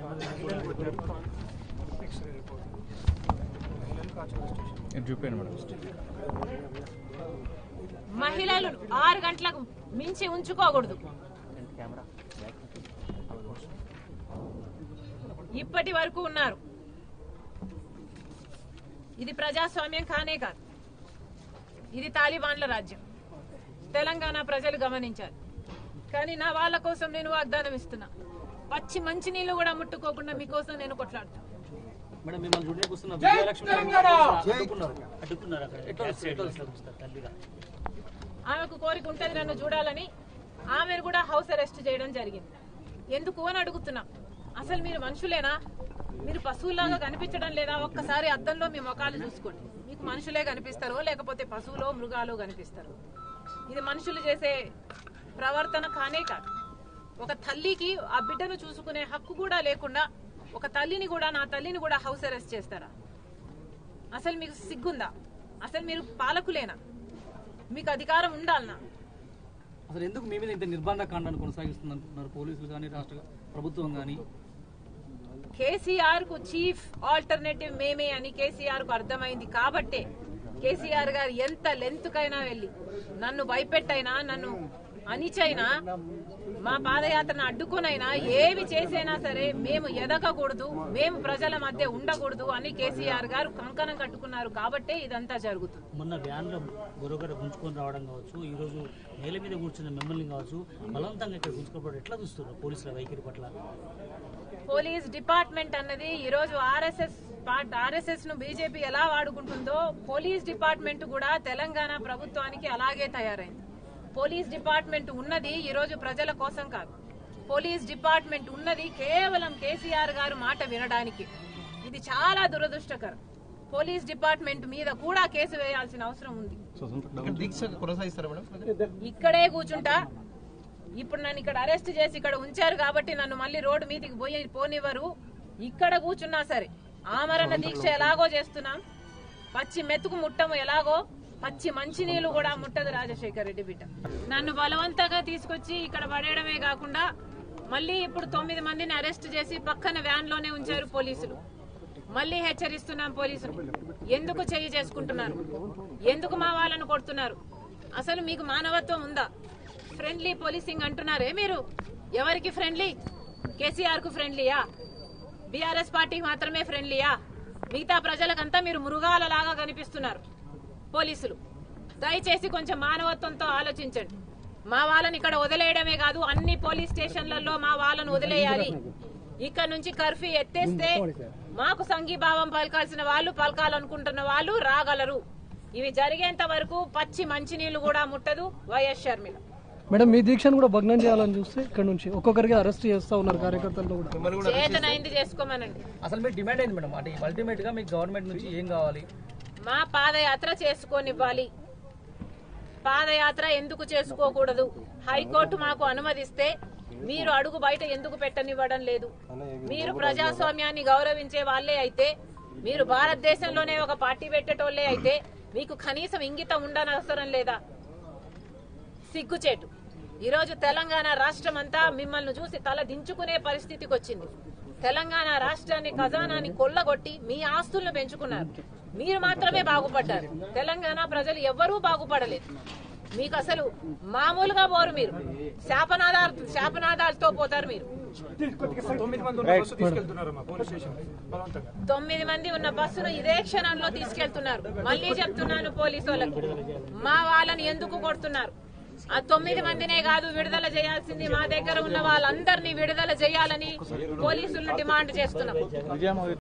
మహిళలు కొట్టారు x ray report మహిళలు కాచల స్టేషన్ ఇది చూపించండి మేడం మహిళలు ఆరు గంటలకు మించి ఉంచుకోకూడదు ఇప్పటి వరకు ఉన్నారు ఇది ప్రజాస్వామ్యం కానే కాదు ఇది తాలిబాన్ల రాజ్యం తెలంగాణ ప్రజలు గమనించారు కానీ నా వాళ్ళ కోసం నేను వాగ్దానం ఇస్తున్నా పచ్చి మంచినీళ్ళు కూడా ముట్టుకోకుండా మీకోసం నేను కొట్లాడతాను మేడం మిమ్మల్ని చూడడానికి వస్తున్న విజయలక్ష్మి గారిని అడ్డుకున్నారు అడ్డుకున్నారు అక్కడ ఎట్లా ఎట్లా వస్తారు తల్లిగా ఆమెకు కోరిక ఉంటుంది నన్ను చూడాలని ఆమెను కూడా హౌస్ అరెస్ట్ చేయడం జరిగింది ఎందుకు అని అడుగుతున్నాం అసలు మీరు మనుషులేనా మీరు పశువులాగా కనిపించడం లేదా ఒక్కసారి అద్దంలో మీ ముఖాలు చూసుకోండి మీకు మనుషులే కనిపిస్తారో లేకపోతే పశువులో మృగాలు కనిపిస్తారు ఇది మనుషులు చేసే ప్రవర్తన కానే కాదు ఒక తల్లికి ఆ బిడ్డను చూసుకునే హక్కు కూడా లేకుండా ఒక తల్లిని కూడా నా తల్లిని కూడా హౌస్ అరెస్ట్ చేస్తారా అసలు మీకు సిగ్గుందా అసలు మీరు పాలకులేనా మీకు అధికారం ఉండాలనా అసలు ఎందుకు మీ మీద ఇంత నిర్బంధ కాండాన్ని కొనసాగిస్తుంది అంటున్నారు పోలీసులు కానీ రాష్ట్ర ప్రభుత్వం కానీ కేసీఆర్ కు చీఫ్ ఆల్టర్నేటివ్ మేమే అని కేసీఆర్ కు అర్థమైంది కాబట్టే కేసీఆర్ గారు ఎంత లెంత్ కైనా వెళ్ళి నన్ను భయపెట్టైనా నన్ను అనిచైనా మా పాదయాత్రను అడ్డుకునైనా ఏవి చేసైనా సరే మేము ఎదగకూడదు మేము ప్రజల మధ్య ఉండకూడదు అని కేసీఆర్ గారు కంకణం కట్టుకున్నారు కాబట్టే ఇదంతా జరుగుతుంది మొన్న వ్యాన్లో గొరగర గుంజుకొని రావడం కావచ్చు ఈ రోజు నేల మీద కూర్చున్న మిమ్మల్ని కావచ్చు బలవంతంగా ఇక్కడ గుంజుకోవడం ఎట్లా చూస్తున్నారు పోలీసుల వైఖరి పట్ల పోలీస్ డిపార్ట్మెంట్ అన్నది ఈ రోజు ఆర్ఎస్ఎస్ పార్ట్ ఆర్ఎస్ఎస్ ను బీజేపీ ఎలా వాడుకుంటుందో పోలీస్ డిపార్ట్మెంట్ కూడా తెలంగాణ ప్రభుత్వానికి అలాగే తయారైంది పోలీస్ డిపార్ట్మెంట్ ఉన్నది ఈ రోజు ప్రజల కోసం కాదు పోలీస్ డిపార్ట్మెంట్ ఉన్నది కేవలం కేసీఆర్ గారు మాట వినడానికి ఇది చాలా దురదృష్టకరం పోలీస్ డిపార్ట్మెంట్ మీద కూడా కేసు వేయాల్సిన అవసరం ఉంది దీక్ష కొనసాగిస్తారా మేడం ఇక్కడే కూర్చుంటా ఇప్పుడు నన్ను ఇక్కడ అరెస్ట్ చేసి ఇక్కడ ఉంచారు కాబట్టి నన్ను మళ్ళీ రోడ్డు మీదకి పోయి పోనివ్వరు ఇక్కడ కూర్చున్నా సరే ఆమరణ దీక్ష ఎలాగో చేస్తున్నాం పచ్చి మెతుకు ముట్టము ఎలాగో పచ్చి మంచినీళ్ళు కూడా ముట్టదు రాజశేఖర్ రెడ్డి బిడ్డ నన్ను బలవంతంగా తీసుకొచ్చి ఇక్కడ పడేయడమే కాకుండా మళ్ళీ ఇప్పుడు తొమ్మిది మందిని అరెస్ట్ చేసి పక్కన వ్యాన్ లోనే ఉంచారు పోలీసులు మళ్ళీ హెచ్చరిస్తున్నాం పోలీసులు ఎందుకు చెయ్యి చేసుకుంటున్నారు ఎందుకు మా వాళ్ళను కొడుతున్నారు అసలు మీకు మానవత్వం ఉందా ఫ్రెండ్లీ పోలీసింగ్ అంటున్నారే మీరు ఎవరికి ఫ్రెండ్లీ కేసీఆర్ కు ఫ్రెండ్లీయా బీఆర్ఎస్ పార్టీకి మాత్రమే ఫ్రెండ్లీయా మిగతా ప్రజలకంతా మీరు మృగాల లాగా కనిపిస్తున్నారు పోలీసులు దయచేసి కొంచెం మానవత్వంతో ఆలోచించండి మా వాళ్ళని ఇక్కడ వదిలేయడమే కాదు అన్ని పోలీస్ స్టేషన్లలో మా వాళ్ళను వదిలేయాలి ఇక్కడ నుంచి కర్ఫ్యూ ఎత్తేస్తే మాకు సంఘీభావం పలకాల్సిన వాళ్ళు పలకాలనుకుంటున్న వాళ్ళు రాగలరు ఇవి జరిగేంత వరకు పచ్చి మంచినీళ్లు కూడా ముట్టదు వైఎస్ షర్మిల మేడం మీ దీక్షను కూడా భగ్నం చేయాలని చూస్తే ఇక్కడ నుంచి ఒక్కొక్కరికి అరెస్ట్ చేస్తా ఉన్నారు కార్యకర్తలను కూడా చేతనైంది చేసుకోమనండి అసలు మీరు డిమాండ్ అయింది మేడం అంటే అల్టిమేట్ గా మీకు గవర్నమెంట్ నుంచి ఏం కావాలి మా పాదయాత్ర చేసుకోనివ్వాలి పాదయాత్ర ఎందుకు చేసుకోకూడదు హైకోర్టు మాకు అనుమతిస్తే మీరు అడుగు బయట ఎందుకు పెట్టనివ్వడం లేదు మీరు ప్రజాస్వామ్యాన్ని గౌరవించే వాళ్ళే అయితే మీరు భారతదేశంలోనే ఒక పార్టీ పెట్టేటోళ్ళే అయితే మీకు కనీసం ఇంగితం ఉండనవసరం లేదా సిగ్గుచేటు ఈరోజు తెలంగాణ రాష్ట్రం అంతా మిమ్మల్ని చూసి తల దించుకునే పరిస్థితికి వచ్చింది తెలంగాణ రాష్ట్రాన్ని ఖజానాన్ని కొల్లగొట్టి మీ ఆస్తులను పెంచుకున్నారు మీరు మాత్రమే బాగుపడ్డారు తెలంగాణ ప్రజలు ఎవ్వరూ బాగుపడలేదు మీకు అసలు మామూలుగా పోరు మీరు శాపనాదాలు శాపనాదాలతో పోతారు మీరు తొమ్మిది మంది ఉన్న బస్సు తీసుకెళ్తున్నారమ్మా పోలీస్ స్టేషన్ బలవంతంగా తొమ్మిది మంది ఉన్న బస్సును ఇదే క్షణంలో తీసుకెళ్తున్నారు మళ్ళీ చెప్తున్నాను పోలీసు వాళ్ళకు మా వాళ్ళని ఎందుకు కొడుతున్నారు ఆ తొమ్మిది మందినే కాదు విడుదల చేయాల్సింది మా దగ్గర ఉన్న వాళ్ళందరినీ విడుదల చేయాలని పోలీసులను డిమాండ్ చేస్తున్నాం